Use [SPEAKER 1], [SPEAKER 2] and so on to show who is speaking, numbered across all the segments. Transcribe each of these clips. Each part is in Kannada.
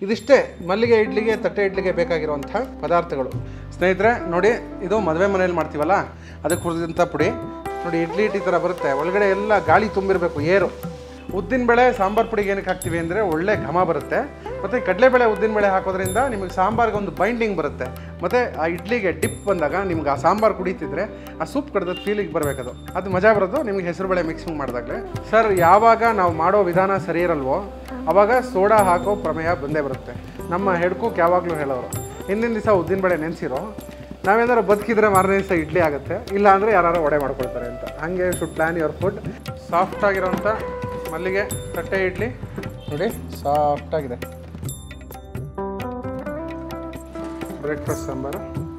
[SPEAKER 1] ಇದಿಷ್ಟೇ ಮಲ್ಲಿಗೆ ಇಡ್ಲಿಗೆ ತಟ್ಟೆ ಇಡ್ಲಿಗೆ ಬೇಕಾಗಿರುವಂಥ ಪದಾರ್ಥಗಳು ಸ್ನೇಹಿತರೆ ನೋಡಿ ಇದು ಮದುವೆ ಮನೇಲಿ ಮಾಡ್ತೀವಲ್ಲ ಅದಕ್ಕೆ ಹುರಿದಂಥ ಪುಡಿ ನೋಡಿ ಇಡ್ಲಿ ಇಡ್ಲಿ ಥರ ಬರುತ್ತೆ ಒಳಗಡೆ ಎಲ್ಲ ಗಾಳಿ ತುಂಬಿರಬೇಕು ಏರು ಉದ್ದಿನಬೇಳೆ ಸಾಂಬಾರು ಪುಡಿಗೆ ಏನಕ್ಕೆ ಹಾಕ್ತೀವಿ ಅಂದರೆ ಒಳ್ಳೆ ಘಮ ಬರುತ್ತೆ ಮತ್ತು ಕಡಲೆಬೇಳೆ ಉದ್ದಿನಬೇಳೆ ಹಾಕೋದ್ರಿಂದ ನಿಮಗೆ ಸಾಂಬಾರ್ಗೆ ಒಂದು ಬೈಂಡಿಂಗ್ ಬರುತ್ತೆ ಮತ್ತು ಆ ಇಡ್ಲಿಗೆ ಡಿಪ್ ಬಂದಾಗ ನಿಮ್ಗೆ ಆ ಸಾಂಬಾರು ಕುಡಿತಿದ್ರೆ ಆ ಸೂಪ್ ಕಡ್ದದ ಫೀಲಿಗೆ ಬರಬೇಕದು ಅದು ಮಜಾ ಬರೋದು ನಿಮಗೆ ಹೆಸರುಬೇಳೆ ಮಿಕ್ಸಿಂಗ್ ಮಾಡಿದಾಗಲೇ ಸರ್ ಯಾವಾಗ ನಾವು ಮಾಡೋ ವಿಧಾನ ಸರಿ ಇರಲ್ವೋ ಅವಾಗ ಸೋಡಾ ಹಾಕೋ ಪ್ರಮೇಯ ಬಂದೇ ಬರುತ್ತೆ ನಮ್ಮ ಹೆಡ್ ಕುಕ್ ಯಾವಾಗಲೂ ಹೇಳೋರು ಹಿಂದಿನ ದಿವಸ ಉದ್ದಿನಬೇಳೆ ನೆನೆಸಿರೋ ನಾವೇನಾದ್ರು ಬದುಕಿದ್ರೆ ಮಾರನೇ ದಿವಸ ಇಡ್ಲಿ ಆಗುತ್ತೆ ಇಲ್ಲ ಅಂದರೆ ಯಾರು ವಡೆ ಮಾಡ್ಕೊಳ್ತಾರೆ ಅಂತ ಹಾಗೆ should plan your food soft ಆಗಿರೋಂಥ ಮಲ್ಲಿಗೆ ತಟ್ಟೆ ಇಡ್ಲಿ ನೋಡಿ ಸಾಫ್ಟ್ ಆಗಿದೆ ಬ್ರೇಕ್ಫಾಸ್ಟ್ ಸಾಂಬಾರು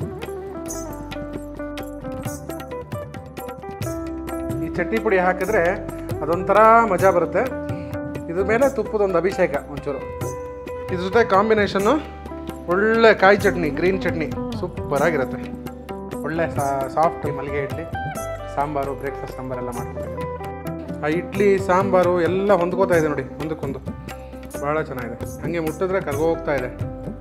[SPEAKER 1] ಈ ಚಟ್ನಿ ಪುಡಿ ಹಾಕಿದ್ರೆ ಅದೊಂಥರ ಮಜಾ ಬರುತ್ತೆ ಇದ್ರ ಮೇಲೆ ತುಪ್ಪದೊಂದು ಅಭಿಷೇಕ ಒಂಚೂರು ಇದ್ರ ಜೊತೆ ಕಾಂಬಿನೇಷನ್ನು ಒಳ್ಳೆ ಕಾಯಿ ಚಟ್ನಿ ಗ್ರೀನ್ ಚಟ್ನಿ ಸೂಪರ್ ಆಗಿರುತ್ತೆ ಒಳ್ಳೆ ಸಾಫ್ಟ್ ಮಲ್ಲಿಗೆ ಇಡ್ಲಿ ಸಾಂಬಾರು ಬ್ರೇಕ್ಫಾಸ್ಟ್ ಸಾಂಬಾರೆಲ್ಲ ಮಾಡ್ಕೊತೀನಿ ಆ ಇಡ್ಲಿ ಸಾಂಬಾರು ಎಲ್ಲ ಹೊಂದ್ಕೋತಾ ಇದೆ ನೋಡಿ ಒಂದಕ್ಕೊಂದು ಭಾಳ ಚೆನ್ನಾಗಿದೆ ಹಾಗೆ ಮುಟ್ಟಿದ್ರೆ ಕರ್ಗೋಗ್ತಾ ಇದೆ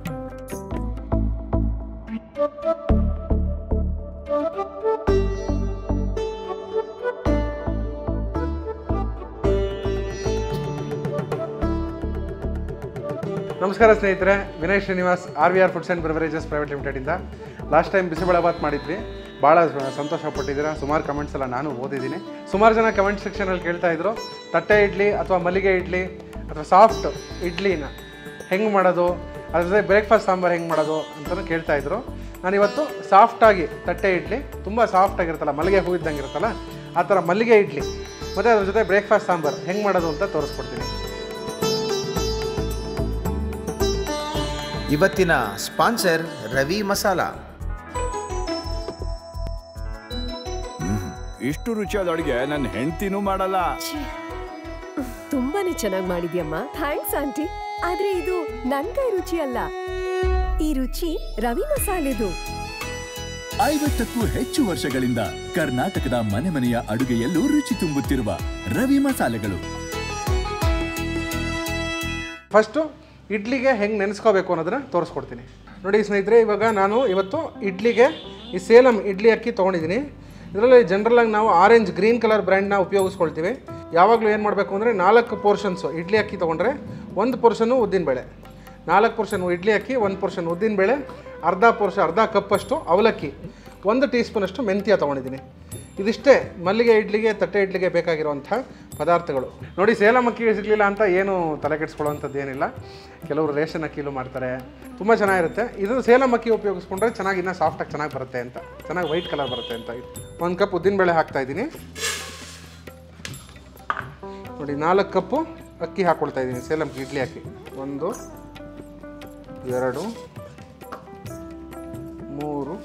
[SPEAKER 1] ನಮಸ್ಕಾರ ಸ್ನೇಹಿತರೆ Vinay Srinivas R V R foods and beverages private ಲಿಮಿಟೆಡಿಂದ ಲಾಸ್ಟ್ ಟೈಮ್ ಬಿಸಿಬೇಳೆಬಾತ್ ಮಾಡಿದ್ವಿ ಭಾಳ ಸಂತೋಷ ಪಟ್ಟಿದ್ದೀರಾ ಸುಮಾರು ಕಮೆಂಟ್ಸ್ ಎಲ್ಲ ನಾನು ಓದಿದ್ದೀನಿ ಸುಮಾರು ಜನ ಕಮೆಂಟ್ ಸೆಕ್ಷನಲ್ಲಿ ಕೇಳ್ತಾ ಇದ್ರು ತಟ್ಟೆ ಇಡ್ಲಿ ಅಥವಾ ಮಲ್ಲಿಗೆ ಇಡ್ಲಿ ಅಥವಾ ಸಾಫ್ಟ್ ಇಡ್ಲಿನ ಹೆಂಗೆ ಮಾಡೋದು ಅದ್ರ ಜೊತೆ ಬ್ರೇಕ್ಫಾಸ್ಟ್ ಸಾಂಬಾರು ಹೆಂಗೆ ಮಾಡೋದು ಅಂತಲೂ ಕೇಳ್ತಾ ಇದ್ರು ನಾನಿವತ್ತು ಸಾಫ್ಟಾಗಿ ತಟ್ಟೆ ಇಡ್ಲಿ ತುಂಬ ಸಾಫ್ಟಾಗಿರುತ್ತಲ್ಲ ಮಲ್ಲಿಗೆ ಹೂ ಇದ್ದಂಗೆ ಇರುತ್ತಲ್ಲ ಆ ಥರ ಮಲ್ಲಿಗೆ ಇಡ್ಲಿ ಮತ್ತು ಅದ್ರ ಜೊತೆ ಬ್ರೇಕ್ಫಾಸ್ಟ್ ಸಾಂಬಾರು ಹೆಂಗೆ ಮಾಡೋದು ಅಂತ ತೋರಿಸ್ಕೊಡ್ತೀನಿ
[SPEAKER 2] ಇವತ್ತಿನ ಸ್ಪಾನ್ಸರ್ ರವಿ ಮಸಾಲಾ
[SPEAKER 3] ಇಷ್ಟು ರುಚಿಯಾದ ಅಡುಗೆ ನನ್ನ ಹೆಂಡ್ತಿನೂ ಮಾಡಲ್ಲ
[SPEAKER 4] ತುಂಬಾನೇ ಚೆನ್ನಾಗಿ ಮಾಡಿದ್ಯಮ್ಮ ಥ್ಯಾಂಕ್ಸ್ ಆಂಟಿ ಆದ್ರೆ ಇದು ನನ್ ಕೈ ರುಚಿ ಅಲ್ಲ ಈ ರುಚಿ ರವಿ ಮಸಾಲೆದು
[SPEAKER 5] ಐವತ್ತಕ್ಕೂ ಹೆಚ್ಚು ವರ್ಷಗಳಿಂದ ಕರ್ನಾಟಕದ ಮನೆ ಮನೆಯ ಅಡುಗೆಯಲ್ಲೂ ರುಚಿ ತುಂಬುತ್ತಿರುವ ರವಿ ಮಸಾಲೆಗಳು
[SPEAKER 1] ಫಸ್ಟು ಇಡ್ಲಿಗೆ ಹೆಂಗೆ ನೆನೆಸ್ಕೋಬೇಕು ಅನ್ನೋದನ್ನ ತೋರಿಸ್ಕೊಡ್ತೀನಿ ನೋಡಿ ಸ್ನೇಹಿತರೆ ಇವಾಗ ನಾನು ಇವತ್ತು ಇಡ್ಲಿಗೆ ಈ ಸೇಲಂ ಇಡ್ಲಿ ಅಕ್ಕಿ ತೊಗೊಂಡಿದ್ದೀನಿ ಇದರಲ್ಲಿ ಜನರಲಾಗಿ ನಾವು ಆರೆಂಜ್ ಗ್ರೀನ್ ಕಲರ್ ಬ್ರ್ಯಾಂಡ್ನ ಉಪಯೋಗಿಸ್ಕೊಳ್ತೀವಿ ಯಾವಾಗಲೂ ಏನು ಮಾಡಬೇಕು ಅಂದರೆ ನಾಲ್ಕು ಪೋರ್ಷನ್ಸು ಇಡ್ಲಿ ಅಕ್ಕಿ ತೊಗೊಂಡ್ರೆ ಒಂದು ಪೋರ್ಷನು ಉದ್ದಿನಬೇಳೆ ನಾಲ್ಕು ಪೋರ್ಷನ್ ಇಡ್ಲಿ ಅಕ್ಕಿ ಒಂದು ಪೋರ್ಷನ್ ಉದ್ದಿನಬೇಳೆ ಅರ್ಧ ಪೋರ್ಷನ್ ಅರ್ಧ ಕಪ್ಪಷ್ಟು ಅವಲಕ್ಕಿ ಒಂದು ಟೀ ಸ್ಪೂನಷ್ಟು ಮೆಂತ್ಯ ತೊಗೊಂಡಿದ್ದೀನಿ ಇದಿಷ್ಟೇ ಮಲ್ಲಿಗೆ ಇಡ್ಲಿಗೆ ತಟ್ಟೆ ಇಡ್ಲಿಗೆ ಬೇಕಾಗಿರುವಂಥ ಪದಾರ್ಥಗಳು ನೋಡಿ ಸೇಲಂ ಅಕ್ಕಿ ಸಿಗಲಿಲ್ಲ ಅಂತ ಏನು ತಲೆ ಕೆಡಿಸ್ಕೊಳ್ಳೋವಂಥದ್ದು ಏನಿಲ್ಲ ಕೆಲವರು ರೇಷನ್ ಅಕ್ಕಿಲೂ ಮಾಡ್ತಾರೆ ತುಂಬ ಚೆನ್ನಾಗಿರುತ್ತೆ ಇದು ಸೇಲಂ ಅಕ್ಕಿ ಉಪಯೋಗಿಸ್ಕೊಂಡ್ರೆ ಚೆನ್ನಾಗಿ ಇನ್ನೂ ಸಾಫ್ಟಾಗಿ ಚೆನ್ನಾಗಿ ಬರುತ್ತೆ ಅಂತ ಚೆನ್ನಾಗಿ ವೈಟ್ ಕಲರ್ ಬರುತ್ತೆ ಅಂತ ಒಂದು ಕಪ್ ಉದ್ದಿನಬೇಳೆ ಹಾಕ್ತಾ ಇದ್ದೀನಿ ನೋಡಿ ನಾಲ್ಕು ಕಪ್ಪು ಅಕ್ಕಿ ಹಾಕ್ಕೊಳ್ತಾ ಇದ್ದೀನಿ ಸೇಲಂ ಇಡ್ಲಿ ಅಕ್ಕಿ ಒಂದು ಎರಡು ಮೂರು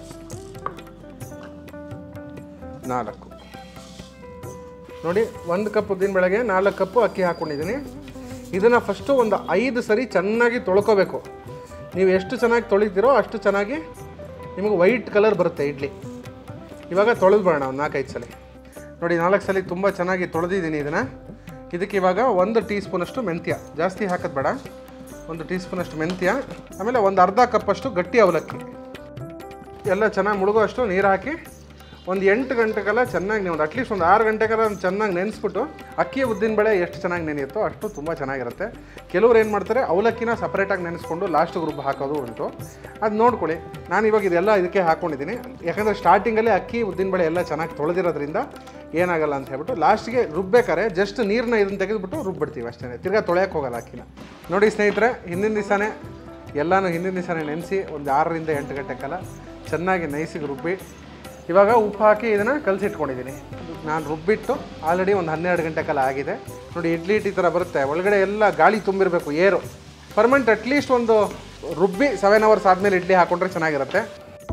[SPEAKER 1] ನಾಲ್ಕು ನೋಡಿ ಒಂದು ಕಪ್ ಉದ್ದಿನ ಬೆಳಗ್ಗೆ ನಾಲ್ಕು ಕಪ್ಪು ಅಕ್ಕಿ ಹಾಕ್ಕೊಂಡಿದ್ದೀನಿ ಇದನ್ನು ಫಸ್ಟು ಒಂದು ಐದು ಸರಿ ಚೆನ್ನಾಗಿ ತೊಳ್ಕೊಬೇಕು ನೀವು ಎಷ್ಟು ಚೆನ್ನಾಗಿ ತೊಳಿತೀರೋ ಅಷ್ಟು ಚೆನ್ನಾಗಿ ನಿಮಗೆ ವೈಟ್ ಕಲರ್ ಬರುತ್ತೆ ಇಡ್ಲಿ ಇವಾಗ ತೊಳೆದು ಬೇಡ ಒಂದು ನಾಲ್ಕೈದು ಸಲ ನೋಡಿ ನಾಲ್ಕು ಸಲ ತುಂಬ ಚೆನ್ನಾಗಿ ತೊಳೆದಿದ್ದೀನಿ ಇದನ್ನು ಇದಕ್ಕೆ ಇವಾಗ ಒಂದು ಟೀ ಸ್ಪೂನಷ್ಟು ಮೆಂತ್ಯ ಜಾಸ್ತಿ ಹಾಕೋದು ಬೇಡ ಒಂದು ಟೀ ಸ್ಪೂನಷ್ಟು ಮೆಂತ್ಯ ಆಮೇಲೆ ಒಂದು ಅರ್ಧ ಕಪ್ಪಷ್ಟು ಗಟ್ಟಿ ಅವಲಕ್ಕಿ ಎಲ್ಲ ಚೆನ್ನಾಗಿ ಮುಳುಗೋ ಅಷ್ಟು ನೀರು ಹಾಕಿ ಒಂದು ಎಂಟು ಗಂಟೆಗೆಲ್ಲ ಚೆನ್ನಾಗಿ ನೀವು ಅಟ್ಲೀಸ್ಟ್ ಒಂದು ಆರು ಗಂಟೆಗೆಲ್ಲ ಚೆನ್ನಾಗಿ ನೆನೆಸ್ಬಿಟ್ಟು ಅಕ್ಕಿ ಉದ್ದಿನ ಬೇಳೆ ಎಷ್ಟು ಚೆನ್ನಾಗಿ ನೆನೆಯುತ್ತೋ ಅಷ್ಟು ತುಂಬ ಚೆನ್ನಾಗಿರುತ್ತೆ ಕೆಲವ್ರು ಏನು ಮಾಡ್ತಾರೆ ಅವಲಕ್ಕಿನ ಸಪ್ರೇಟಾಗಿ ನೆನೆಸ್ಕೊಂಡು ಲಾಸ್ಟಿಗೆ ರುಬ್ಬ ಹಾಕೋದು ಉಂಟು ಅದು ನೋಡ್ಕೊಳ್ಳಿ ನಾನು ಇವಾಗ ಇದೆಲ್ಲ ಇದಕ್ಕೆ ಹಾಕ್ಕೊಂಡಿದ್ದೀನಿ ಯಾಕಂದರೆ ಸ್ಟಾರ್ಟಿಂಗಲ್ಲೇ ಅಕ್ಕಿ ಉದ್ದಿನ ಬೇಳೆ ಎಲ್ಲ ಚೆನ್ನಾಗಿ ತೊಳೆದಿರೋದ್ರಿಂದ ಏನಾಗಲ್ಲ ಅಂತ ಹೇಳ್ಬಿಟ್ಟು ಲಾಸ್ಟಿಗೆ ರುಬ್ಬೇಕಾರೆ ಜಸ್ಟ್ ನೀರನ್ನ ಇದನ್ನು ತೆಗೆದುಬಿಟ್ಟು ರುಬ್ಬಿಡ್ತೀವಿ ಅಷ್ಟೇ ತಿರ್ಗಾ ತೊಳೆಯೋಕೆ ಹೋಗಲ್ಲ ಅಕ್ಕಿನ ನೋಡಿ ಸ್ನೇಹಿತರೆ ಹಿಂದಿನ ದಿವಸನೇ ಎಲ್ಲನೂ ಹಿಂದಿನ ದಿವಸನೇ ನೆನೆಸಿ ಒಂದು ಆರರಿಂದ ಎಂಟು ಗಂಟೆ ಕಾಲ ಚೆನ್ನಾಗಿ ನೈಸಿಗೆ ರುಬ್ಬಿ ಇವಾಗ ಉಪ್ಪು ಹಾಕಿ ಇದನ್ನು ಕಲಸಿಟ್ಕೊಂಡಿದ್ದೀನಿ ನಾನು ರುಬ್ಬಿಟ್ಟು ಆಲ್ರೆಡಿ ಒಂದು ಹನ್ನೆರಡು ಗಂಟೆ ಕಾಲ ಆಗಿದೆ ನೋಡಿ ಇಡ್ಲಿ ಇಡ್ಲಿ ಥರ ಬರುತ್ತೆ ಒಳಗಡೆ ಎಲ್ಲ ಗಾಳಿ ತುಂಬಿರಬೇಕು ಏರು ಪರ್ಮನೆಂಟ್ ಅಟ್ಲೀಸ್ಟ್ ಒಂದು ರುಬ್ಬಿ ಸೆವೆನ್ ಅವರ್ಸ್ ಆದಮೇಲೆ ಇಡ್ಲಿ ಹಾಕೊಂಡ್ರೆ ಚೆನ್ನಾಗಿರುತ್ತೆ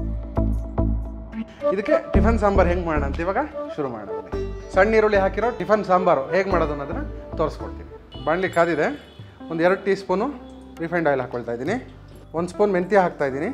[SPEAKER 1] ಇದಕ್ಕೆ ಟಿಫನ್ ಸಾಂಬಾರು ಹೆಂಗೆ ಮಾಡೋಣ ಅಂತ ಇವಾಗ ಶುರು ಮಾಡೋಣ ಸಣ್ಣ ಈರುಳ್ಳಿ ಹಾಕಿರೋ ಟಿಫನ್ ಸಾಂಬಾರು ಹೇಗೆ ಮಾಡೋದು ಅನ್ನೋದನ್ನು ತೋರಿಸ್ಕೊಡ್ತೀನಿ ಬಾಣಲಿ ಕಾದಿದೆ ಒಂದು ಎರಡು ಟೀ ಸ್ಪೂನು ರಿಫೈಂಡ್ ಆಯಿಲ್ ಹಾಕ್ಕೊಳ್ತಾ ಇದ್ದೀನಿ ಒಂದು ಸ್ಪೂನ್ ಮೆಂತ್ಯ ಹಾಕ್ತಾ ಇದ್ದೀನಿ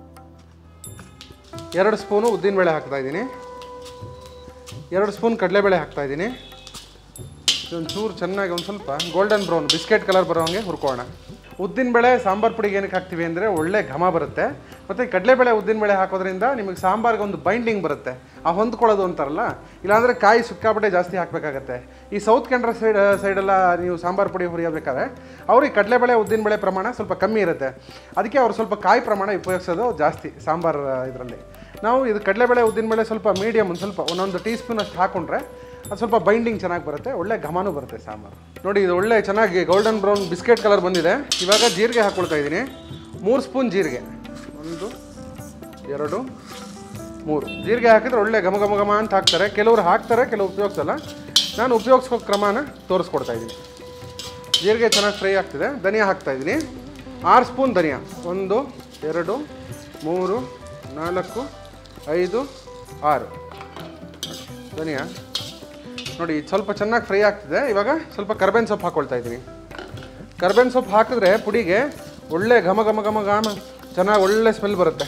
[SPEAKER 1] ಎರಡು ಸ್ಪೂನು ಉದ್ದಿನಬೇಳೆ ಹಾಕ್ತಾ ಇದ್ದೀನಿ ಎರಡು ಸ್ಪೂನ್ ಕಡಲೆಬೇಳೆ ಹಾಕ್ತಾ ಇದ್ದೀನಿ ಇದೊಂದು ಚೂರು ಚೆನ್ನಾಗಿ ಒಂದು ಸ್ವಲ್ಪ ಗೋಲ್ಡನ್ ಬ್ರೌನ್ ಬಿಸ್ಕೆಟ್ ಕಲರ್ ಬರೋ ಹಂಗೆ ಹುರ್ಕೋಣ ಉದ್ದಿನಬೇಳೆ ಸಾಂಬಾರು ಪುಡಿಗೆ ಏನಕ್ಕೆ ಹಾಕ್ತೀವಿ ಅಂದರೆ ಒಳ್ಳೆ ಘಮ ಬರುತ್ತೆ ಮತ್ತು ಕಡಲೆಬೇಳೆ ಉದ್ದಿನಬೇಳೆ ಹಾಕೋದ್ರಿಂದ ನಿಮಗೆ ಸಾಂಬಾರ್ಗೆ ಒಂದು ಬೈಂಡಿಂಗ್ ಬರುತ್ತೆ ಆ ಹೊಂದ್ಕೊಳ್ಳೋದು ಅಂತಾರಲ್ಲ ಇಲ್ಲಾಂದರೆ ಕಾಯಿ ಸುಕ್ಕಾಪಟ್ಟೆ ಜಾಸ್ತಿ ಹಾಕಬೇಕಾಗತ್ತೆ ಈ ಸೌತ್ ಕೆನರಾ ಸೈಡ್ ಸೈಡೆಲ್ಲ ನೀವು ಸಾಂಬಾರು ಪುಡಿ ಹುರಿಯಬೇಕಾದ್ರೆ ಅವ್ರಿಗೆ ಕಡಲೆಬೇಳೆ ಉದ್ದಿನಬೇಳೆ ಪ್ರಮಾಣ ಸ್ವಲ್ಪ ಕಮ್ಮಿ ಇರುತ್ತೆ ಅದಕ್ಕೆ ಅವ್ರು ಸ್ವಲ್ಪ ಕಾಯಿ ಪ್ರಮಾಣ ಉಪಯೋಗಿಸೋದು ಜಾಸ್ತಿ ಸಾಂಬಾರು ಇದರಲ್ಲಿ ನಾವು ಇದು ಕಡಲೆಬೇಳೆ ಉದ್ದಿನಬೇಳೆ ಸ್ವಲ್ಪ ಮೀಡಿಯಮ್ ಒಂದು ಸ್ವಲ್ಪ ಒಂದೊಂದು ಟೀ ಸ್ಪೂನ್ ಅಷ್ಟು ಹಾಕೊಂಡ್ರೆ ಅದು ಸ್ವಲ್ಪ ಬೈಂಡಿಂಗ್ ಚೆನ್ನಾಗಿ ಬರುತ್ತೆ ಒಳ್ಳೆ ಘಮನೂ ಬರುತ್ತೆ ಸಾಂಬಾರು ನೋಡಿ ಇದು ಒಳ್ಳೆ ಚೆನ್ನಾಗಿ ಗೋಲ್ಡನ್ ಬ್ರೌನ್ ಬಿಸ್ಕೆಟ್ ಕಲರ್ ಬಂದಿದೆ ಇವಾಗ ಜೀರಿಗೆ ಹಾಕ್ಕೊಳ್ತಾ ಇದ್ದೀನಿ ಮೂರು ಸ್ಪೂನ್ ಜೀರಿಗೆ ಒಂದು ಎರಡು ಮೂರು ಜೀರಿಗೆ ಹಾಕಿದ್ರೆ ಒಳ್ಳೆ ಘಮ ಘಮ ಘಮ ಅಂತ ಹಾಕ್ತಾರೆ ಕೆಲವರು ಹಾಕ್ತಾರೆ ಕೆಲವು ಉಪಯೋಗಿಸಲ್ಲ ನಾನು ಉಪಯೋಗಿಸ್ಕೋ ಕ್ರಮನ ತೋರಿಸ್ಕೊಡ್ತಾ ಇದ್ದೀನಿ ಜೀರಿಗೆ ಚೆನ್ನಾಗಿ ಫ್ರೈ ಆಗ್ತಿದೆ ಧನಿಯಾ ಹಾಕ್ತಾ ಇದ್ದೀನಿ ಆರು ಸ್ಪೂನ್ ಧನಿಯಾ ಒಂದು ಎರಡು ಮೂರು ನಾಲ್ಕು ಐದು ಆರು ಧನಿಯಾ ನೋಡಿ ಇದು ಸ್ವಲ್ಪ ಚೆನ್ನಾಗಿ ಫ್ರೈ ಆಗ್ತಿದೆ ಇವಾಗ ಸ್ವಲ್ಪ ಕರ್ಬೇವಿನ ಸೊಪ್ಪು ಹಾಕ್ಕೊಳ್ತಾ ಇದ್ದೀನಿ ಕರ್ಬೇವಿನ ಸೊಪ್ಪು ಹಾಕಿದ್ರೆ ಪುಡಿಗೆ ಒಳ್ಳೆ ಘಮ ಘಮ ಘಮ ಘಮ ಚೆನ್ನಾಗಿ ಒಳ್ಳೆ ಸ್ಮೆಲ್ ಬರುತ್ತೆ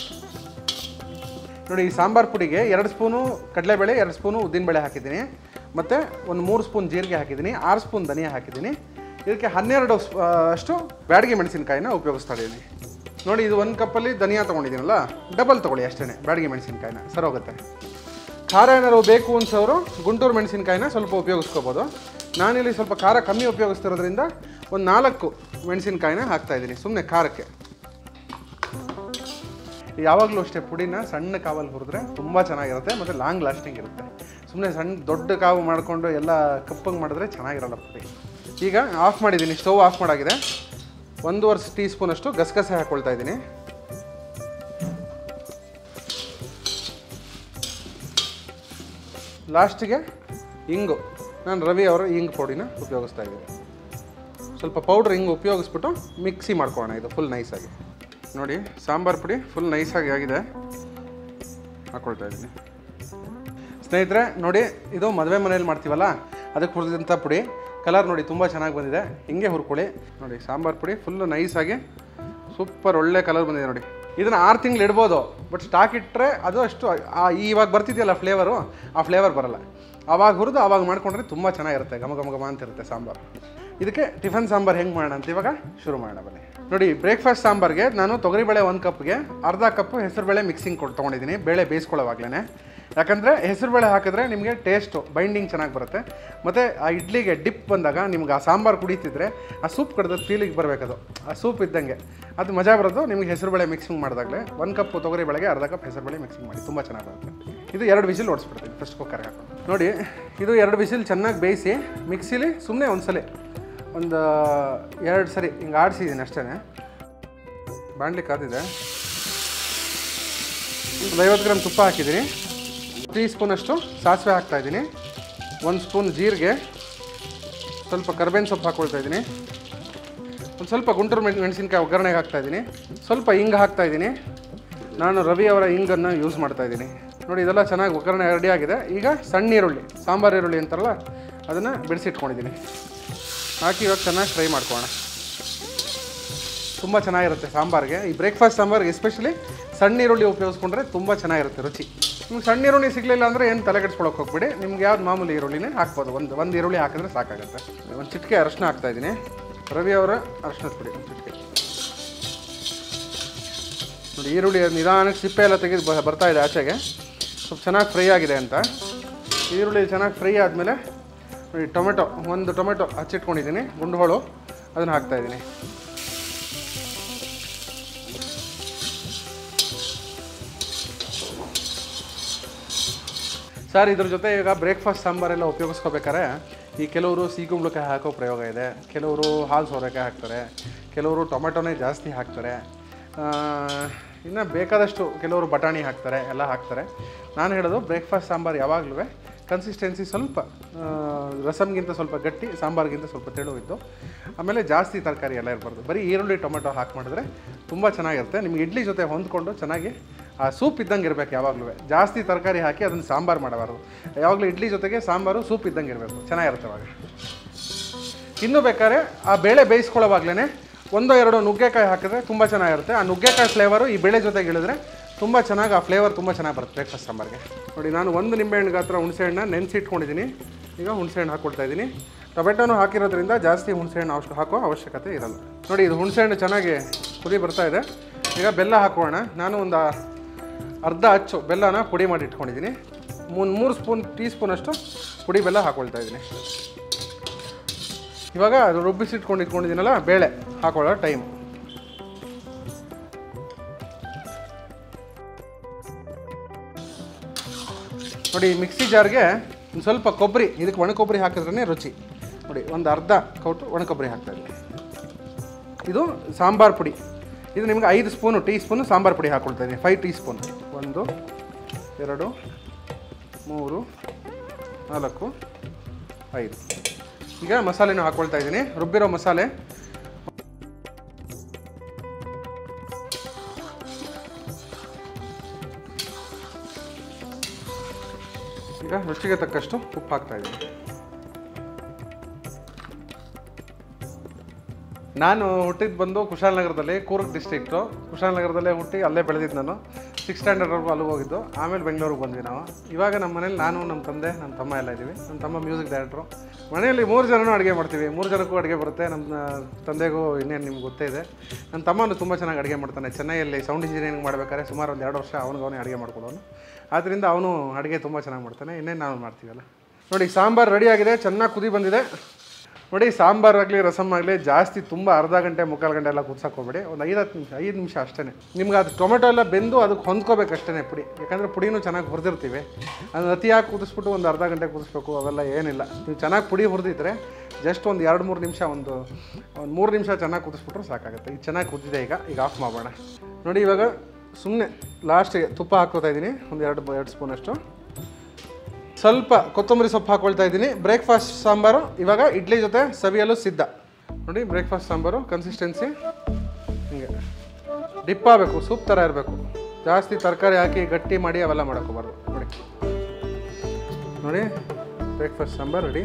[SPEAKER 1] ನೋಡಿ ಈ ಸಾಂಬಾರು ಪುಡಿಗೆ ಎರಡು ಸ್ಪೂನು ಕಡಲೆಬೇಳೆ ಎರಡು ಸ್ಪೂನು ಉದ್ದಿನಬೇಳೆ ಹಾಕಿದ್ದೀನಿ ಮತ್ತು ಒಂದು ಮೂರು ಸ್ಪೂನ್ ಜೀರಿಗೆ ಹಾಕಿದ್ದೀನಿ ಆರು ಸ್ಪೂನ್ ಧನಿಯಾ ಹಾಕಿದ್ದೀನಿ ಇದಕ್ಕೆ ಹನ್ನೆರಡು ಸ್ಪ- ಅಷ್ಟು ಬ್ಯಾಡಗಿ ಮೆಣಸಿನ್ಕಾಯಿನ ಉಪಯೋಗಿಸ್ತಾ ಇದ್ದೀನಿ ನೋಡಿ ಇದು ಒಂದು ಕಪ್ಪಲ್ಲಿ ಧನಿಯಾ ತೊಗೊಂಡಿದ್ದೀನಲ್ಲ ಡಬಲ್ ತೊಗೊಳ್ಳಿ ಅಷ್ಟೇ ಬ್ಯಾಡಗಿ ಮೆಣಸಿನ್ಕಾಯಿನ ಸರೋಗುತ್ತೆ ಖಾರ ಏನಾದ್ರು ಬೇಕು ಅನ್ಸೋರು ಗುಂಟೂರು ಮೆಣಸಿನ್ಕಾಯಿನ ಸ್ವಲ್ಪ ಉಪಯೋಗಿಸ್ಕೋಬೋದು ನಾನಿಲ್ಲಿ ಸ್ವಲ್ಪ ಖಾರ ಕಮ್ಮಿ ಉಪಯೋಗಿಸ್ತಿರೋದ್ರಿಂದ ಒಂದು ನಾಲ್ಕು ಮೆಣಸಿನ್ಕಾಯಿನ ಹಾಕ್ತಾಯಿದ್ದೀನಿ ಸುಮ್ಮನೆ ಖಾರಕ್ಕೆ ಯಾವಾಗಲೂ ಅಷ್ಟೇ ಪುಡಿನ ಸಣ್ಣ ಕಾವಲ್ಲಿ ಹುರಿದ್ರೆ ತುಂಬ ಚೆನ್ನಾಗಿರುತ್ತೆ ಮತ್ತು ಲಾಂಗ್ ಲಾಸ್ಟಿಂಗ್ ಇರುತ್ತೆ ಸುಮ್ಮನೆ ಸಣ್ಣ ದೊಡ್ಡ ಕಾವು ಮಾಡಿಕೊಂಡು ಎಲ್ಲ ಕಪ್ಪಂಗೆ ಮಾಡಿದ್ರೆ ಚೆನ್ನಾಗಿರಲ್ಲ ಪುಡಿ ಈಗ ಆಫ್ ಮಾಡಿದ್ದೀನಿ ಸ್ಟವ್ ಆಫ್ ಮಾಡಾಗಿದೆ ಒಂದೂವರೆ ಟೀ ಸ್ಪೂನಷ್ಟು ಗಸಗಸೆ ಹಾಕ್ಕೊಳ್ತಾ ಇದ್ದೀನಿ ಲಾಸ್ಟಿಗೆ ಇಂಗು ನಾನು ರವಿ ಅವರ ಇಂಗು ಪೌಡಿನ ಉಪಯೋಗಿಸ್ತಾ ಇದ್ದೀನಿ ಸ್ವಲ್ಪ ಪೌಡ್ರ್ ಹಿಂಗೆ ಉಪಯೋಗಿಸ್ಬಿಟ್ಟು ಮಿಕ್ಸಿ ಮಾಡ್ಕೊಳ್ಳೋಣ ಇದು ಫುಲ್ ನೈಸಾಗಿ ನೋಡಿ ಸಾಂಬಾರು ಪುಡಿ ಫುಲ್ ನೈಸಾಗಿ ಆಗಿದೆ ಹಾಕ್ಕೊಳ್ತಾ ಇದ್ದೀನಿ ಸ್ನೇಹಿತರೆ ನೋಡಿ ಇದು ಮದುವೆ ಮನೇಲಿ ಮಾಡ್ತೀವಲ್ಲ ಅದಕ್ಕೆ ಹುರಿದಂಥ ಪುಡಿ ಕಲರ್ ನೋಡಿ ತುಂಬ ಚೆನ್ನಾಗಿ ಬಂದಿದೆ ಹಿಂಗೆ ಹುರ್ಕೊಳ್ಳಿ ನೋಡಿ ಸಾಂಬಾರು ಪುಡಿ ಫುಲ್ಲು ನೈಸಾಗಿ ಸೂಪರ್ ಒಳ್ಳೆ ಕಲರ್ ಬಂದಿದೆ ನೋಡಿ ಇದನ್ನು ಆರು ತಿಂಗಳು ಇಡ್ಬೋದು ಬಟ್ ಸ್ಟಾಕ್ ಇಟ್ಟರೆ ಅದು ಅಷ್ಟು ಆ- ಇವಾಗ ಬರ್ತಿದೆಯಲ್ಲ ಫ್ಲೇವರು ಆ ಫ್ಲೇವರ್ ಬರಲ್ಲ ಆವಾಗ ಹುರಿದು ಆವಾಗ ಮಾಡ್ಕೊಂಡ್ರೆ ತುಂಬ ಚೆನ್ನಾಗಿರುತ್ತೆ ಘಮ ಘಮ ಘಮ ಅಂತ ಇರುತ್ತೆ ಸಾಂಬಾರು ಇದಕ್ಕೆ ಟಿಫನ್ ಸಾಂಬಾರು ಹೆಂಗೆ ಮಾಡೋಣ ಅಂತ ಇವಾಗ ಶುರು ಮಾಡೋಣ ಬನ್ನಿ ನೋಡಿ ಬ್ರೇಕ್ಫಾಸ್ಟ್ ಸಾಂಬಾರ್ಗೆ ನಾನು ತೊಗರಿಬೇಳೆ ಒಂದು ಕಪ್ಗೆ ಅರ್ಧ ಕಪ್ಪು ಹೆಸರುಬೇಳೆ ಮಿಕ್ಸಿಂಗ್ ಕೊಟ್ಟು ತೊಗೊಂಡಿದ್ದೀನಿ ಬೇಳೆ ಬೇಯಿಸ್ಕೊಳ್ಳೋವಾಗ್ಲೇ ಯಾಕಂದರೆ ಹೆಸರುಬೇಳೆ ಹಾಕಿದ್ರೆ ನಿಮಗೆ ಟೇಸ್ಟು ಬೈಂಡಿಂಗ್ ಚೆನ್ನಾಗಿ ಬರುತ್ತೆ ಮತ್ತು ಆ ಇಡ್ಲಿಗೆ ಡಿಪ್ ಬಂದಾಗ ನಿಮ್ಗೆ ಆ ಸಾಂಬಾರು ಕುಡಿತಿದ್ರೆ ಆ ಸೂಪ್ ಕಡ್ದದ್ದು ಫೀಲಿಗೆ ಬರಬೇಕದು ಆ ಸೂಪ್ ಇದ್ದಂಗೆ ಅದು ಮಜಾ ಬರೋದು ನಿಮಗೆ ಹೆಸರುಬೇಳೆ ಮಿಕ್ಸಿಂಗ್ ಮಾಡಿದಾಗಲೇ ಒಂದು ಕಪ್ ತೊಗರಿ ಬೆಳೆಗೆ ಅರ್ಧ ಕಪ್ ಹೆಸರುಬೇಳೆ ಮಿಕ್ಸಿಂಗ್ ಮಾಡಿ ತುಂಬ ಚೆನ್ನಾಗಿ ಬರುತ್ತೆ ಇದು ಎರಡು ವಿಸಿಲ್ ಓಡಿಸ್ಬಿಡ್ತೀನಿ ಫಸ್ಟ್ ಕುಕ್ಕರ್ಗೆ ಹಾಕೊಂಡು ನೋಡಿ ಇದು ಎರಡು ವಿಸಿಲ್ ಚೆನ್ನಾಗಿ ಬೇಯಿಸಿ ಮಿಕ್ಸಿಲಿ ಸುಮ್ಮನೆ ಒಂದು ಒಂದು ಎರಡು ಸರಿ ಹಿಂಗೆ ಆಡಿಸಿದ್ದೀನಿ ಅಷ್ಟೇ ಬಾಣಲಿ ಕಾದಿದೆ ಒಂದು ಐವತ್ತು ಗ್ರಾಮ್ ತುಪ್ಪ ಹಾಕಿದ್ದೀನಿ ತ್ರೀ ಸ್ಪೂನಷ್ಟು ಸಾಸಿವೆ ಹಾಕ್ತಾಯಿದ್ದೀನಿ ಒಂದು ಸ್ಪೂನ್ ಜೀರಿಗೆ ಸ್ವಲ್ಪ ಕರ್ಬೇವಿನ ಸೊಪ್ಪು ಹಾಕ್ಕೊಳ್ತಾ ಇದ್ದೀನಿ ಒಂದು ಸ್ವಲ್ಪ ಗುಂಟೂರು ಮೆಣ್ ಮೆಣಸಿನ್ಕಾಯಿ ಒಗ್ಗರಣೆಗೆ ಹಾಕ್ತಾಯಿದ್ದೀನಿ ಸ್ವಲ್ಪ ಹಿಂಗೆ ಹಾಕ್ತಾಯಿದ್ದೀನಿ ನಾನು ರವಿ ಅವರ ಹಿಂಗನ್ನು ಯೂಸ್ ಮಾಡ್ತಾಯಿದ್ದೀನಿ ನೋಡಿ ಇದೆಲ್ಲ ಚೆನ್ನಾಗಿ ಒಗ್ಗರಣೆ ರೆಡಿ ಆಗಿದೆ ಈಗ ಸಣ್ಣ ಈರುಳ್ಳಿ ಸಾಂಬಾರು ಈರುಳ್ಳಿ ಅಂತಾರಲ್ಲ ಅದನ್ನು ಬಿಡಿಸಿಟ್ಕೊಂಡಿದ್ದೀನಿ ಹಾಕಿ ಇವಾಗ ಚೆನ್ನಾಗಿ ಫ್ರೈ ಮಾಡ್ಕೋಣ ತುಂಬ ಚೆನ್ನಾಗಿರುತ್ತೆ ಸಾಂಬಾರಿಗೆ ಈ ಬ್ರೇಕ್ಫಾಸ್ಟ್ ಸಾಂಬಾರ್ಗೆ ಎಸ್ಪೆಷಲಿ ಸಣ್ಣ ಈರುಳ್ಳಿ ಉಪಯೋಗಿಸ್ಕೊಂಡ್ರೆ ತುಂಬ ಚೆನ್ನಾಗಿರುತ್ತೆ ರುಚಿ ನಿಮ್ಗೆ ಸಣ್ಣ ಈರುಳ್ಳಿ ಸಿಗಲಿಲ್ಲ ಅಂದರೆ ಏನು ತಲೆ ಕೆಡ್ಸ್ಕೊಳಕ್ಕೆ ಹೋಗ್ಬಿಡಿ ನಿಮ್ಗೆ ಯಾವ್ದು ಮಾಮೂಲಿ ಈರುಳ್ಳಿನೇ ಹಾಕ್ಬೋದು ಒಂದು ಒಂದು ಈರುಳ್ಳಿ ಹಾಕಿದ್ರೆ ಸಾಕಾಗುತ್ತೆ ಒಂದು ಚಿಟಿಕೆ ಅರಶಿನ ಹಾಕ್ತಾಯಿದ್ದೀನಿ ರವಿ ಅವರ ಅರಶಿನದ ಪುಡಿ ಒಂದು ಚಿಟಿಕೆ ನೋಡಿ ಈರುಳ್ಳಿ ನಿಧಾನಕ್ಕೆ ಸಿಪ್ಪೆ ಎಲ್ಲ ತೆಗೆದು ಬ- ಬರ್ತಾ ಇದೆ ಆಚೆಗೆ ಸ್ವಲ್ಪ ಚೆನ್ನಾಗಿ ಫ್ರೈ ಆಗಿದೆ ಅಂತ ಈರುಳ್ಳಿ ಚೆನ್ನಾಗಿ ಫ್ರೈ ಆದಮೇಲೆ ನೋಡಿ ಟೊಮೆಟೊ ಒಂದು ಟೊಮೆಟೊ ಹಚ್ಚಿಟ್ಕೊಂಡಿದ್ದೀನಿ ಗುಂಡುಗಳು ಅದನ್ನು ಹಾಕ್ತಾಯಿದ್ದೀನಿ ಸರ್ ಇದ್ರ ಜೊತೆ ಈಗ ಬ್ರೇಕ್ಫಾಸ್ಟ್ ಸಾಂಬಾರೆಲ್ಲ ಉಪಯೋಗಿಸ್ಕೋಬೇಕಾದ್ರೆ ಈ ಕೆಲವರು ಸೀಗುಂಬಳಕಾಯಿ ಹಾಕೋ ಪ್ರಯೋಗ ಇದೆ ಕೆಲವರು ಹಾಲು ಸೋರೆಕಾಯಿ ಹಾಕ್ತಾರೆ ಕೆಲವರು ಟೊಮೆಟೊನೇ ಜಾಸ್ತಿ ಹಾಕ್ತಾರೆ ಇನ್ನು ಬೇಕಾದಷ್ಟು ಕೆಲವರು ಬಟಾಣಿ ಹಾಕ್ತಾರೆ ಎಲ್ಲ ಹಾಕ್ತಾರೆ ನಾನು ಹೇಳೋದು ಬ್ರೇಕ್ಫಾಸ್ಟ್ ಸಾಂಬಾರು ಯಾವಾಗಲೂ ಕನ್ಸಿಸ್ಟೆನ್ಸಿ ಸ್ವಲ್ಪ ಆ, ರಸಮ್ಗಿಂತ ಸ್ವಲ್ಪ ಗಟ್ಟಿ ಸಾಂಬಾರ್ಗಿಂತ ಸ್ವಲ್ಪ ತೆಳು ಇದ್ದು ಆಮೇಲೆ ಜಾಸ್ತಿ ತರಕಾರಿ ಎಲ್ಲ ಇರಬಾರ್ದು ಬರೀ ಈರುಳ್ಳಿ ಟೊಮೆಟೊ ಹಾಕಿ ಮಾಡಿದ್ರೆ ತುಂಬ ಚೆನ್ನಾಗಿರುತ್ತೆ ನಿಮ್ಗೆ ಇಡ್ಲಿ ಜೊತೆ ಹೊಂದ್ಕೊಂಡು ಚೆನ್ನಾಗಿ ಆ ಸೂಪ್ ಇದ್ದಂಗೆ ಇರಬೇಕು ಯಾವಾಗಲೂ ಜಾಸ್ತಿ ತರಕಾರಿ ಹಾಕಿ ಅದನ್ನು ಸಾಂಬಾರು ಮಾಡಬಾರ್ದು ಯಾವಾಗಲೂ ಇಡ್ಲಿ ಜೊತೆಗೆ ಸಾಂಬಾರು ಸೂಪ್ ಇದ್ದಂಗೆ ಇರಬೇಕು ಚೆನ್ನಾಗಿರುತ್ತೆ ಅವಾಗ ಇನ್ನು ಬೇಕಾದ್ರೆ ಆ ಬೇಳೆ ಬೇಯಿಸ್ಕೊಳ್ಳೋವಾಗ್ಲೇ ಒಂದೋ ಎರಡೋ ನುಗ್ಗೆಕಾಯಿ ಹಾಕಿದ್ರೆ ತುಂಬ ಚೆನ್ನಾಗಿರುತ್ತೆ ಆ ನುಗ್ಗೆಕಾಯಿ ಫ್ಲೇವರು ಈ ಬೇಳೆ ಜೊತೆಗೆ ಇಳಿದ್ರೆ ತುಂಬ ಚೆನ್ನಾಗಿ ಆ ಫ್ಲೇವರ್ ತುಂಬ ಚೆನ್ನಾಗಿ ಬರುತ್ತೆ ಬ್ರೇಕ್ಫಾಸ್ಟ್ ಸಾಂಬಾರ್ಗೆ ನೋಡಿ ನಾನು ಒಂದು ನಿಂಬೆಹಣ್ಣು ಗಾತ್ರ ಹುಣಸೆಹಣ್ಣ ನೆನೆಸಿಟ್ಕೊಂಡಿದ್ದೀನಿ ಈಗ ಹುಣಸೆಹಣ್ಣು ಹಾಕ್ಕೊಳ್ತಾ ಇದ್ದೀನಿ ಟೊಮೆಟೊನು ಹಾಕಿರೋದ್ರಿಂದ ಜಾಸ್ತಿ ಹುಣಸೆಹಣ್ಣು ಅವಶ್ಯ ಹಾಕೋ ಅವಶ್ಯಕತೆ ಇರಲ್ಲ ನೋಡಿ ಇದು ಹುಣಸೆಹಣ್ಣು ಚೆನ್ನಾಗಿ ಕುದಿ ಬರ್ತಾ ಇದೆ ಈಗ ಬೆಲ್ಲ ಹಾಕೋಣ ನಾನು ಒಂದು ಅರ್ಧ ಅಚ್ಚು ಬೆಲ್ಲನ ಪುಡಿ ಮಾಡಿ ಇಟ್ಕೊಂಡಿದ್ದೀನಿ ಮೂರು ಮೂರು ಸ್ಪೂನ್ ಟೀ ಸ್ಪೂನಷ್ಟು ಪುಡಿ ಬೆಲ್ಲ ಹಾಕ್ಕೊಳ್ತಾ ಇದ್ದೀನಿ ಇವಾಗ ಅದು ರುಬ್ಬಿಸಿಟ್ಕೊಂಡು ಇಟ್ಕೊಂಡಿದ್ದೀನಲ್ಲ ಬೇಳೆ ಹಾಕೊಳ್ಳೋ ಟೈಮ್ ನೋಡಿ ಮಿಕ್ಸಿ ಜಾರ್ಗೆ ಒಂದು ಸ್ವಲ್ಪ ಕೊಬ್ಬರಿ ಇದಕ್ಕೆ ಒಣ ಕೊಬ್ಬರಿ ಹಾಕಿದ್ರೇ ರುಚಿ ನೋಡಿ ಒಂದು ಅರ್ಧ ಕೌಟು ಒಣ ಕೊಬ್ಬರಿ ಹಾಕ್ತಾ ಇದ್ದೀನಿ ಇದು ಸಾಂಬಾರ್ ಪುಡಿ ಇದು ನಿಮ್ಗೆ ಐದು ಸ್ಪೂನು ಟೀ ಸ್ಪೂನು ಸಾಂಬಾರ್ ಪುಡಿ ಹಾಕ್ಕೊಳ್ತಾ ಇದ್ದೀನಿ ಫೈವ್ ಟೀ ಸ್ಪೂನ್ ಒಂದು ಎರಡು ಮೂರು ನಾಲ್ಕು ಐದು ಈಗ ಮಸಾಲೆನೂ ಹಾಕ್ಕೊಳ್ತಾ ಇದ್ದೀನಿ ರುಬ್ಬಿರೋ ಮಸಾಲೆ ಈಗ ರುಚಿಗೆ ತಕ್ಕಷ್ಟು ಉಪ್ಪು ಹಾಕ್ತಾ ಇದ್ದೀನಿ ನಾನು ಹುಟ್ಟಿದ್ದು ಬಂದು ಕುಶಾಲನಗರದಲ್ಲಿ ಕೂರ್ಗ್ ಡಿಸ್ಟ್ರಿಕ್ಟು ಕುಶಾಲನಗರದಲ್ಲೇ ಹುಟ್ಟಿ ಅಲ್ಲೇ ಬೆಳೆದಿದ್ದು ನಾನು ಸಿಕ್ಸ್ ಸ್ಟ್ಯಾಂಡರ್ಡ್ವರೆಗೂ ಅಲ್ಲಿಗೆ ಹೋಗಿದ್ದು ಆಮೇಲೆ ಬೆಂಗಳೂರಿಗೆ ಬಂದ್ವಿ ನಾವು ಇವಾಗ ನಮ್ಮ ಮನೇಲಿ ನಾನು ನಮ್ಮ ತಂದೆ ನಮ್ಮ ತಮ್ಮ ಎಲ್ಲ ಇದ್ದೀವಿ ನಮ್ಮ ತಮ್ಮ ಮ್ಯೂಸಿಕ್ ಡೈರೆಕ್ಟ್ರು ಮನೆಯಲ್ಲಿ ಮೂರು ಜನನೂ ಅಡುಗೆ ಮಾಡ್ತೀವಿ ಮೂರು ಜನಕ್ಕೂ ಅಡುಗೆ ಬರುತ್ತೆ ನಮ್ಮ ತಂದೆಗೂ ಇನ್ನೇನು ನಿಮ್ಗೆ ಗೊತ್ತೇ ಇದೆ ನನ್ನ ತಮ್ಮನು ತುಂಬ ಚೆನ್ನಾಗಿ ಅಡುಗೆ ಮಾಡ್ತಾನೆ ಚೆನ್ನೈಯಲ್ಲಿ ಸೌಂಡ್ ಇಂಜಿನಿಯರಿಂಗ್ ಮಾಡಬೇಕಾದ್ರೆ ಸುಮಾರು ಒಂದು ಎರಡು ವರ್ಷ ಅವನಿಗೆ ಅವನೇ ಅಡುಗೆ ಮಾಡ್ಕೊಡೋನು ಆದ್ದರಿಂದ ಅವನು ಅಡುಗೆ ತುಂಬ ಚೆನ್ನಾಗಿ ಮಾಡ್ತಾನೆ ಇನ್ನೇನು ನಾವು ಮಾಡ್ತೀವಲ್ಲ ನೋಡಿ ಸಾಂಬಾರು ರೆಡಿಯಾಗಿದೆ ಚೆನ್ನಾಗಿ ಕುದಿ ಬಂದಿದೆ ನೋಡಿ ಸಾಂಬಾರು ಆಗಲಿ ರಸಮ್ ಆಗಲಿ ಜಾಸ್ತಿ ತುಂಬ ಅರ್ಧ ಗಂಟೆ ಮುಕ್ಕಾಲು ಗಂಟೆ ಎಲ್ಲ ಕುದ್ಸಕ್ಕೆ ಹೋಗ್ಬೇಡಿ ಒಂದು ಐದು ಹತ್ತು ನಿಮಿಷ ಐದು ನಿಮಿಷ ಅಷ್ಟೇ ನಿಮ್ಗೆ ಅದು ಟೊಮೆಟೊ ಎಲ್ಲ ಬೆಂದು ಅದಕ್ಕೆ ಹೊಂದ್ಕೋಬೇಕು ಅಷ್ಟೇ ಪುಡಿ ಯಾಕಂದರೆ ಪುಡಿನೂ ಚೆನ್ನಾಗಿ ಹುರಿದಿರ್ತೀವಿ ಅದು ಅತಿಯಾಗಿ ಕುದಿಸ್ಬಿಟ್ಟು ಒಂದು ಅರ್ಧ ಗಂಟೆ ಕುದಿಸ್ಬೇಕು ಅವೆಲ್ಲ ಏನಿಲ್ಲ ನೀವು ಚೆನ್ನಾಗಿ ಪುಡಿ ಹುರಿದಿದ್ರೆ ಜಸ್ಟ್ ಒಂದು ಎರಡು ಮೂರು ನಿಮಿಷ ಒಂದು ಒಂದು ಮೂರು ನಿಮಿಷ ಚೆನ್ನಾಗಿ ಕುದಿಸ್ಬಿಟ್ರೆ ಸಾಕಾಗುತ್ತೆ ಇದು ಚೆನ್ನಾಗಿ ಕುದ್ದಿದೆ ಈಗ ಈಗ ಆಫ್ ಮಾಡೋಣ ನೋಡಿ ಇವಾಗ ಸುಮ್ಮನೆ ಲಾಸ್ಟಿಗೆ ತುಪ್ಪ ಹಾಕೋತಾ ಇದ್ದೀನಿ ಒಂದು ಎರಡು ಎರಡು ಸ್ಪೂನಷ್ಟು ಸ್ವಲ್ಪ ಕೊತ್ತಂಬರಿ ಸೊಪ್ಪು ಹಾಕೊಳ್ತಾ ಇದ್ದೀನಿ ಬ್ರೇಕ್ಫಾಸ್ಟ್ ಸಾಂಬಾರು ಇವಾಗ ಇಡ್ಲಿ ಜೊತೆ ಸವಿಯಲು ಸಿದ್ಧ ನೋಡಿ ಬ್ರೇಕ್ಫಾಸ್ಟ್ ಸಾಂಬಾರು ಕನ್ಸಿಸ್ಟೆನ್ಸಿ ಹಿಂಗೆ ಡಿಪ್ ಆಗಬೇಕು ಸೂಪ್ ಥರ ಇರಬೇಕು ಜಾಸ್ತಿ ತರಕಾರಿ ಹಾಕಿ ಗಟ್ಟಿ ಮಾಡಿ ಅವೆಲ್ಲ ಮಾಡೋಕ್ಕೋಬಾರ್ದು ನೋಡಿ ನೋಡಿ ಬ್ರೇಕ್ಫಾಸ್ಟ್ ಸಾಂಬಾರು ರೆಡಿ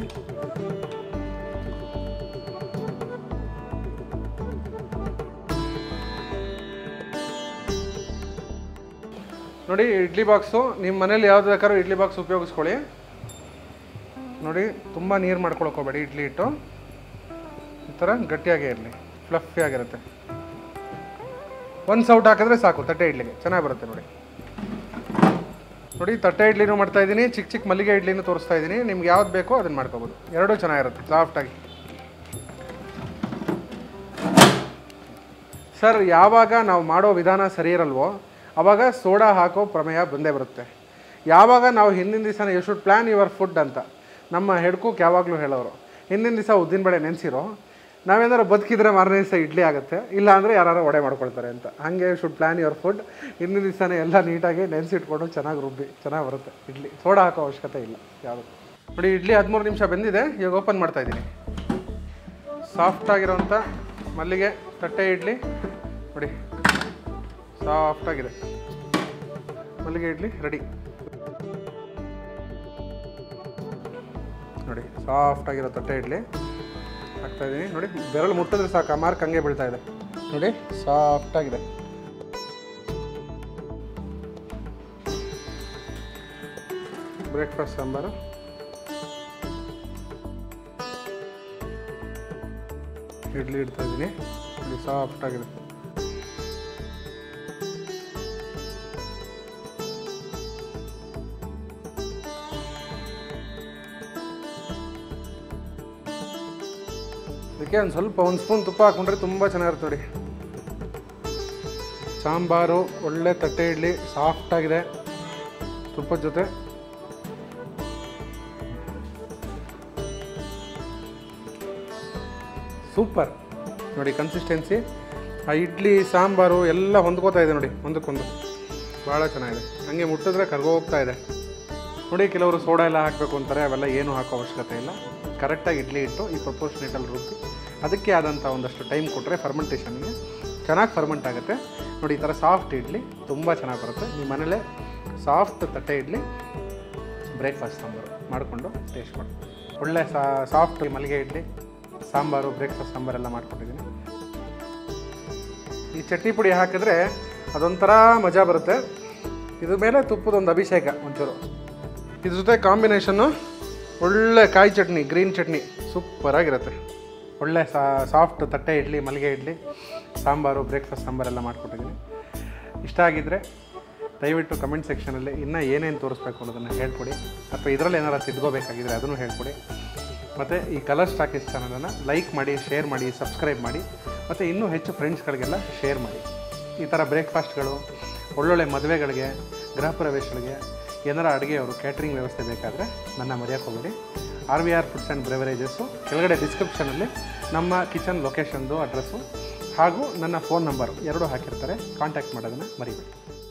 [SPEAKER 1] ನೋಡಿ ಇಡ್ಲಿ ಬಾಕ್ಸು ನಿಮ್ಮ ಮನೇಲಿ ಯಾವ್ದು ಬೇಕಾದ್ರೂ ಇಡ್ಲಿ ಬಾಕ್ಸ್ ಉಪಯೋಗಿಸ್ಕೊಳ್ಳಿ ನೋಡಿ ತುಂಬ ನೀರು ಮಾಡ್ಕೊಳಕ್ಕೆ ಹೋಗ್ಬೇಡಿ ಇಡ್ಲಿ ಹಿಟ್ಟು ಈ ಥರ ಗಟ್ಟಿಯಾಗೇ ಇರಲಿ ಫ್ಲಫಿ ಆಗಿರುತ್ತೆ ಒಂದು ಸೌಟ್ ಹಾಕಿದ್ರೆ ಸಾಕು ತಟ್ಟೆ ಇಡ್ಲಿಗೆ ಚೆನ್ನಾಗಿ ಬರುತ್ತೆ ನೋಡಿ ನೋಡಿ ತಟ್ಟೆ ಇಡ್ಲಿನೂ ಮಾಡ್ತಾ ಇದ್ದೀನಿ ಚಿಕ್ಕ ಚಿಕ್ಕ ಮಲ್ಲಿಗೆ ಇಡ್ಲಿನೂ ತೋರಿಸ್ತಾ ಇದ್ದೀನಿ ನಿಮ್ಗೆ ಯಾವ್ದು ಬೇಕೋ ಅದನ್ನು ಮಾಡ್ಕೋಬೋದು ಎರಡೂ ಚೆನ್ನಾಗಿರುತ್ತೆ ಸಾಫ್ಟಾಗಿ ಸರ್ ಯಾವಾಗ ನಾವು ಮಾಡೋ ವಿಧಾನ ಸರಿ ಇರಲ್ವೋ ಆವಾಗ ಸೋಡಾ ಹಾಕೋ ಪ್ರಮೇಯ ಬಂದೇ ಬರುತ್ತೆ ಯಾವಾಗ ನಾವು ಹಿಂದಿನ ದಿವಸ you should plan your food ಅಂತ ನಮ್ಮ ಹೆಡ್ಕೂಕ್ ಯಾವಾಗಲೂ ಹೇಳೋರು ಹಿಂದಿನ ದಿವಸ ಉದ್ದಿನಬೇಳೆ ನೆನೆಸಿರೋ ನಾವೇನಾದ್ರು ಬದುಕಿದ್ರೆ ಮಾರನೇ ದಿವಸ ಇಡ್ಲಿ ಆಗುತ್ತೆ ಇಲ್ಲ ಅಂದರೆ ಯಾರು ವಡೆ ಮಾಡ್ಕೊಳ್ತಾರೆ ಅಂತ ಹಾಗೆ ಶುಡ್ ಪ್ಲ್ಯಾನ್ ಯುವರ್ ಫುಡ್ ಹಿಂದಿನ ದಿವಸನೇ ಎಲ್ಲ ನೀಟಾಗಿ ನೆನೆಸಿಟ್ಕೊಂಡು ಚೆನ್ನಾಗಿ ರುಬ್ಬಿ ಚೆನ್ನಾಗಿ ಬರುತ್ತೆ ಇಡ್ಲಿ ಸೋಡಾ ಹಾಕೋ ಅವಶ್ಯಕತೆ ಇಲ್ಲ ಯಾವುದು ನೋಡಿ ಇಡ್ಲಿ ಹದಿಮೂರು ನಿಮಿಷ ಬೆಂದಿದೆ ಇವಾಗ ಓಪನ್ ಮಾಡ್ತಾ ಇದ್ದೀನಿ ಸಾಫ್ಟ್ ಆಗಿರೋಂಥ ಮಲ್ಲಿಗೆ ತಟ್ಟೆ ಇಡ್ಲಿ ನೋಡಿ ಸಾಫ್ಟಾಗಿದೆ ಮಲ್ಲಿಗೆ ಇಡ್ಲಿ ರೆಡಿ ನೋಡಿ ಸಾಫ್ಟಾಗಿರೋ ತಟ್ಟೆ ಇಡ್ಲಿ ಹಾಕ್ತಾ ಇದ್ದೀನಿ ನೋಡಿ ಬೆರಳು ಮುಟ್ಟಿದ್ರೆ ಸಾಕು ಆ ಮಾರ್ಕ್ ಹಂಗೆ ಬೀಳ್ತಾ ಇದೆ ನೋಡಿ ಸಾಫ್ಟಾಗಿದೆ ಬ್ರೇಕ್ಫಾಸ್ಟ್ ಸಾಂಬಾರು ಇಡ್ಲಿ ಇಡ್ತಾ ಇದ್ದೀನಿ ನೋಡಿ ಸಾಫ್ಟಾಗಿದೆ ಇದಕ್ಕೆ ಒಂದು ಸ್ವಲ್ಪ ಒಂದು ಸ್ಪೂನ್ ತುಪ್ಪ ಹಾಕೊಂಡ್ರೆ ತುಂಬ ಚೆನ್ನಾಗಿರುತ್ತೆ ನೋಡಿ ಸಾಂಬಾರು ಒಳ್ಳೆ ತಟ್ಟೆ ಇಡ್ಲಿ ಸಾಫ್ಟಾಗಿದೆ ತುಪ್ಪದ ಜೊತೆ ಸೂಪರ್ ನೋಡಿ ಕನ್ಸಿಸ್ಟೆನ್ಸಿ ಆ ಇಡ್ಲಿ ಸಾಂಬಾರು ಎಲ್ಲ ಹೊಂದ್ಕೋತಾ ಇದೆ ನೋಡಿ ಒಂದಕ್ಕೊಂದು ಭಾಳ ಚೆನ್ನಾಗಿದೆ ಹಾಗೆ ಮುಟ್ಟಿದ್ರೆ ಕರ್ಗೋಗ್ತಾ ಇದೆ ನೋಡಿ ಕೆಲವರು ಸೋಡಾ ಎಲ್ಲ ಹಾಕಬೇಕು ಅಂತಾರೆ ಅವೆಲ್ಲ ಏನೂ ಹಾಕೋ ಅವಶ್ಯಕತೆ ಇಲ್ಲ ಕರೆಕ್ಟಾಗಿ ಇಡ್ಲಿ ಇಟ್ಟು ಈ ಪ್ರಪೋರ್ಷನೇಟಲ್ಲಿ ರುಬ್ಬಿ ಅದಕ್ಕೆ ಆದಂಥ ಒಂದಷ್ಟು ಟೈಮ್ ಕೊಟ್ಟರೆ ಫರ್ಮೆಂಟೇಷನ್ಗೆ ಚೆನ್ನಾಗಿ ಫರ್ಮೆಂಟ್ ಆಗುತ್ತೆ ನೋಡಿ ಈ ಥರ ಸಾಫ್ಟ್ ಇಡ್ಲಿ ತುಂಬ ಚೆನ್ನಾಗಿ ಬರುತ್ತೆ ನಿಮ್ಮ ಮನೇಲೇ ಸಾಫ್ಟ್ ತಟ್ಟೆ ಇಡ್ಲಿ ಬ್ರೇಕ್ಫಾಸ್ಟ್ ಸಾಂಬಾರು ಮಾಡಿಕೊಂಡು ಟೇಸ್ಟ್ ಮಾಡಿ ಒಳ್ಳೆ ಸಾಫ್ಟ್ ಮಲ್ಲಿಗೆ ಇಡ್ಲಿ ಸಾಂಬಾರು ಬ್ರೇಕ್ಫಾಸ್ಟ್ ಸಾಂಬಾರೆಲ್ಲ ಮಾಡ್ಕೊಟ್ಟಿದ್ದೀನಿ ಈ ಚಟ್ನಿ ಪುಡಿ ಹಾಕಿದ್ರೆ ಅದೊಂಥರ ಮಜಾ ಬರುತ್ತೆ ಇದ್ರ ಮೇಲೆ ತುಪ್ಪದ ಒಂದು ಅಭಿಷೇಕ ಒಂಚೂರು ಇದ್ರ ಜೊತೆ ಕಾಂಬಿನೇಷನ್ನು ಒಳ್ಳೆ ಕಾಯಿ ಚಟ್ನಿ ಗ್ರೀನ್ ಚಟ್ನಿ ಸೂಪರಾಗಿರುತ್ತೆ ಒಳ್ಳೆ ಸಾಫ್ಟ್ ತಟ್ಟೆ ಇಡ್ಲಿ ಮಲ್ಲಿಗೆ ಇಡ್ಲಿ ಸಾಂಬಾರು ಬ್ರೇಕ್ಫಾಸ್ಟ್ ಸಾಂಬಾರೆಲ್ಲ ಮಾಡಿಕೊಟ್ಟಿದ್ದೀನಿ ಇಷ್ಟ ಆಗಿದ್ದರೆ ದಯವಿಟ್ಟು ಕಮೆಂಟ್ ಸೆಕ್ಷನಲ್ಲಿ ಇನ್ನೂ ಏನೇನು ತೋರಿಸ್ಬೇಕು ಅನ್ನೋದನ್ನು ಹೇಳ್ಕೊಡಿ ಅಥವಾ ಇದರಲ್ಲಿ ಏನಾರು ತಿದ್ಕೋಬೇಕಾಗಿದ್ರೆ ಅದನ್ನು ಹೇಳ್ಕೊಡಿ ಮತ್ತು ಈ ಕಲರ್ ಸ್ಟಾಕಿಸ್ ಚಾನಲನ್ನು ಲೈಕ್ ಮಾಡಿ ಶೇರ್ ಮಾಡಿ ಸಬ್ಸ್ಕ್ರೈಬ್ ಮಾಡಿ ಮತ್ತು ಇನ್ನೂ ಹೆಚ್ಚು ಫ್ರೆಂಡ್ಸ್ಗಳಿಗೆಲ್ಲ ಶೇರ್ ಮಾಡಿ ಈ ಥರ ಬ್ರೇಕ್ಫಾಸ್ಟ್ಗಳು ಒಳ್ಳೊಳ್ಳೆ ಮದುವೆಗಳಿಗೆ ಗೃಹ ಪ್ರವೇಶಗಳಿಗೆ ಏನಾರ ಅಡುಗೆಯವರು ಕ್ಯಾಟ್ರಿಂಗ್ ವ್ಯವಸ್ಥೆ ಬೇಕಾದರೆ ನನ್ನ ಮರೆಯೋಕ್ಕೆ ಹೋಗಬೇಡಿ R V R foods and beverages ಕೆಳಗಡೆ ಡಿಸ್ಕ್ರಿಪ್ಷನಲ್ಲಿ ನಮ್ಮ ಕಿಚನ್ ಲೊಕೇಶನ್ದು ಅಡ್ರೆಸ್ಸು ಹಾಗೂ ನನ್ನ ಫೋನ್ ನಂಬರು ಎರಡೂ ಹಾಕಿರ್ತಾರೆ ಕಾಂಟ್ಯಾಕ್ಟ್ ಮಾಡೋದನ್ನು ಮರಿಬೇಡಿ